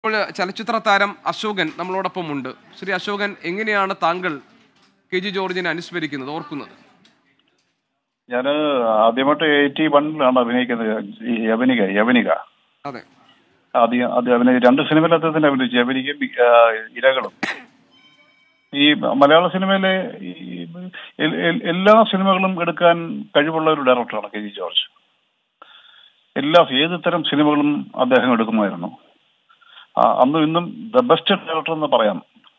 ഇപ്പോൾ ചലച്ചിത്ര താരം അശോകൻ നമ്മളോടൊപ്പം ഉണ്ട് ശ്രീ അശോകൻ എങ്ങനെയാണ് താങ്കൾ കെ ജി ജോർജിനെ അനുസ്മരിക്കുന്നത് ഓർക്കുന്നത് ഞാൻ ആദ്യമായിട്ട് എയ്റ്റി വണ്ണിലാണ് അഭിനയിക്കുന്നത് ഈ യവനിക യവനിക അതെ ആദ്യം അത് അഭിനയ രണ്ട് സിനിമയിൽ അദ്ദേഹത്തിന് അഭിനയിച്ചു യവനികയും ആ, ഇരകളും ഈ മലയാള സിനിമയിലെ ഈ എൽ- എൽ- എല്ലാ സിനിമകളും എടുക്കാൻ കഴിവുള്ള ഒരു ഡയറക്ടറാണ് കെ ജി ജോർജ് എല്ലാ ഏത് തരം സിനിമകളും അദ്ദേഹം എടുക്കുമായിരുന്നു ആ, അന്നും ഇന്നും ദ ബെസ്റ്റ് ഡയറക്ടർ എന്ന് പറയാം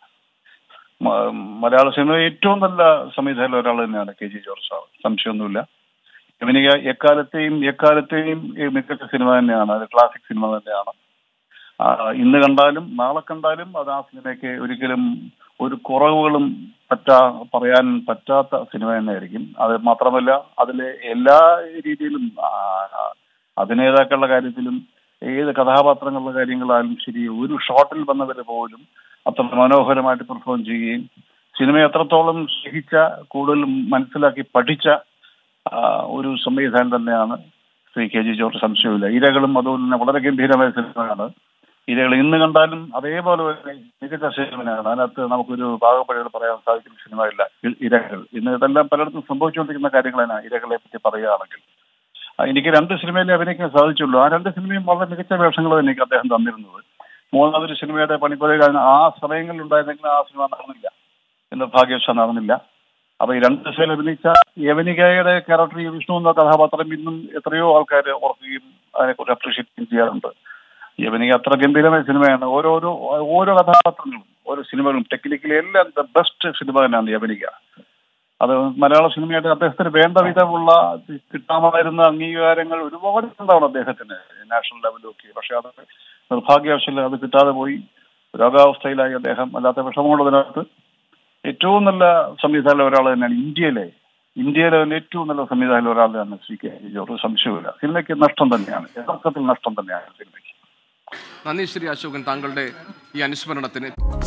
മ- മലയാള സിനിമ ഏറ്റവും നല്ല സംവിധായകർ ഒരാൾ തന്നെയാണ് കെ ജി ജോർജ് സാർ സംശയമൊന്നുമില്ല യവനിക എക്കാലത്തെയും എക്കാലത്തെയും ഈ മികച്ച സിനിമ തന്നെയാണ് അത് ക്ലാസിക് സിനിമ തന്നെയാണ് ആ, ഇന്ന് കണ്ടാലും നാളെ കണ്ടാലും അത് ആ സിനിമയ്ക്ക് ഒരിക്കലും ഒരു കുറവുകളും പറ്റാ പറയാൻ പറ്റാത്ത സിനിമ തന്നെയായിരിക്കും അത് മാത്രമല്ല അതിലെ എല്ലാ രീതിയിലും ആ, അഭിനേതാക്കളുടെ കാര്യത്തിലും ഏത് കഥാപാത്രങ്ങളുടെ കാര്യങ്ങളായാലും ശരി ഒരു ഷോട്ടിൽ വന്നവര് പോലും അത്ര മനോഹരമായിട്ട് പെർഫോം ചെയ്യുകയും സിനിമ എത്രത്തോളം സ്നേഹിച്ച കൂടുതൽ മനസ്സിലാക്കി പഠിച്ച ആ, ഒരു സംവിധാനം തന്നെയാണ് ശ്രീ കെ ജി ജോർജ് സംശയമില്ല ഇരകളും അതുപോലെ തന്നെ വളരെ ഗംഭീരമായ സിനിമയാണ് ഇരകൾ ഇന്ന് കണ്ടാലും അതേപോലെ തന്നെ മികച്ച സിനിമയാണ് അതിനകത്ത് നമുക്കൊരു പാകപ്പഴകൾ പറയാൻ സാധിക്കുന്ന സിനിമയില്ല ഇ- ഇരകൾ ഇന്ന് ഇതെല്ലാം പലയിടത്തും സംഭവിച്ചുകൊണ്ടിരിക്കുന്ന കാര്യങ്ങളാണ് ഇരകളെ പറ്റി പറയുകയാണെങ്കിൽ ആ, എനിക്ക് രണ്ട് സിനിമയിൽ അഭിനയിക്കാൻ സാധിച്ചുള്ളൂ ആ രണ്ട് സിനിമയും വളരെ മികച്ച വേഷങ്ങൾ തന്നെ എനിക്ക് അദ്ദേഹം തന്നിരുന്നത് മൂന്നാമതൊരു സിനിമയുടെ പണിപ്പുരയിൽ ആ സമയങ്ങളിൽ ഉണ്ടായിരുന്നെങ്കിൽ ആ സിനിമ നടന്നില്ല എന്ന ഭാഗ്യവശാൽ നടന്നില്ല അപ്പൊ ഈ രണ്ട് സിനിമയിൽ അഭിനയിച്ച യവനികയുടെ ക്യാരക്ടർ ഈ വിഷ്ണു എന്ന കഥാപാത്രം ഇന്നും എത്രയോ ആൾക്കാർ ഓർക്കുകയും അതിനെക്കുറിച്ച് അപ്രീഷിയേറ്റ് ചെയ്യാറുണ്ട് യവനിക അത്ര ഗംഭീരമായ സിനിമയാണ് ഓരോരോ ഓരോ കഥാപാത്രങ്ങളും ഓരോ സിനിമകളും ടെക്നിക്കലി എല്ലാം ദ ബെസ്റ്റ് സിനിമ തന്നെയാണ് യവനിക അത് മലയാള സിനിമയായിട്ട് അദ്ദേഹത്തിന് വേണ്ട വിധമുള്ള കിട്ടാമായിരുന്ന അംഗീകാരങ്ങൾ ഒരുപാട് ഉണ്ടാവണം അദ്ദേഹത്തിന് നാഷണൽ ലെവലിലൊക്കെ പക്ഷെ അത് നിർഭാഗ്യവശാൽ അത് കിട്ടാതെ പോയി രോഗാവസ്ഥയിലായി അദ്ദേഹം അല്ലാത്ത വിഷമമുള്ളതിനകത്ത് ഏറ്റവും നല്ല സംവിധാനം ഒരാൾ തന്നെയാണ് ഇന്ത്യയിലെ ഇന്ത്യയിലെ തന്നെ ഏറ്റവും നല്ല സംവിധാനം ഒരാൾ തന്നെ ശ്രീ കെ ജോർജ് സംശയമില്ല സിനിമയ്ക്ക് നഷ്ടം തന്നെയാണ് യഥാർത്ഥത്തിൽ നഷ്ടം തന്നെയാണ് സിനിമയ്ക്ക് നന്ദി ശ്രീ അശോകൻ താങ്കളുടെ ഈ അനുസ്മരണത്തിന്